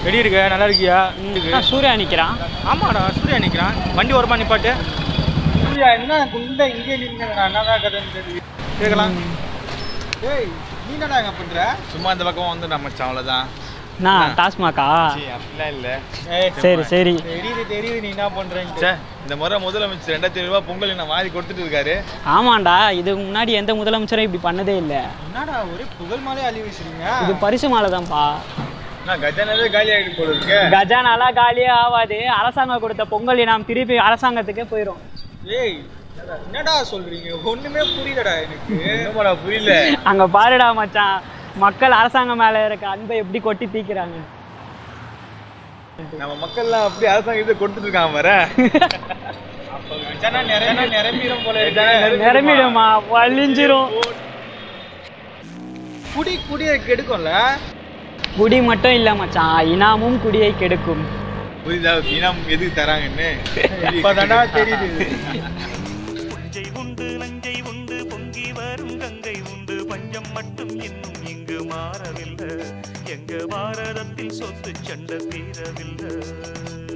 எப்படி இருக்க நல்லா இருக்கியா இருக்கு நான் சூர்யா நிற்கிறான் ஆமாடா சூர்யா நிற்கிறான் வண்டி ஓரமா நிப்பாட்டு சூர்யா என்ன குண்டா இங்கே நின்று என்னடா கதைன்னு தெரியுது கேட்கலாம் ஏய் நீ என்னடா இங்க பண்ற சும்மா இந்த பக்கம் வந்து நம்ம அவ்வளோதான் நான் டாஸ்மாகா அப்படிலாம் இல்லை ஏய் சரி சரி தெரியுது தெரியுது நீ என்ன பண்றேன்னு சே இந்த முறை முதலமைச்சர் ரெண்டாயிரத்தி ஐநூறுபா பொங்கல் நான் வாரி கொடுத்துட்டு இருக்காரு ஆமாண்டா இதுக்கு முன்னாடி எந்த முதலமைச்சரும் இப்படி பண்ணதே இல்லை என்னடா ஒரே புகழ் மாலே அள்ளி வச்சிருக்கீங்க இது பரிசு மாலை தான்ப்பா நான் கஜானாவே காலி ஆகிட்டு போல இருக்கு கஜானாலா காலியே ஆகாது அரசாங்கம் கொடுத்த பொங்கல் நாம் திருப்பி அரசாங்கத்துக்கே போயிடும் ஏய் என்னடா சொல்றீங்க ஒண்ணுமே புரியலடா எனக்கு என்னமாடா புரியல அங்க பாருடா மச்சான் மக்கள் அரசாங்கம் மேல இருக்க அன்பை எப்படி கொட்டி தீக்கிறாங்க நம்ம மக்கள்லாம் அப்படியே அரசாங்கம் இதை கொடுத்துட்டு இருக்காங்க வர அப்ப கஜானா நிரம்பி நிரம்பிடும் போல கஜானா இருக்கு. நிரம்பி- நிரம்பிடுமா வலிஞ்சிரும் குடி குடியை கெடுக்கும்ல குடி மட்டும் இல்ல மச்சான் இனாமும் குடியை கெடுக்கும் புரியுதா இனம் எதுக்கு தராங்கன்னு இப்பதானா தெரியுது நஞ்சை உண்டு நஞ்சை உண்டு பொங்கி வரும் கங்கை உண்டு பஞ்சம் மட்டும் இன்னும் இங்கு மாறவில்லை எங்க பாரதத்தில் சொத்து சண்டை தீரவில்லை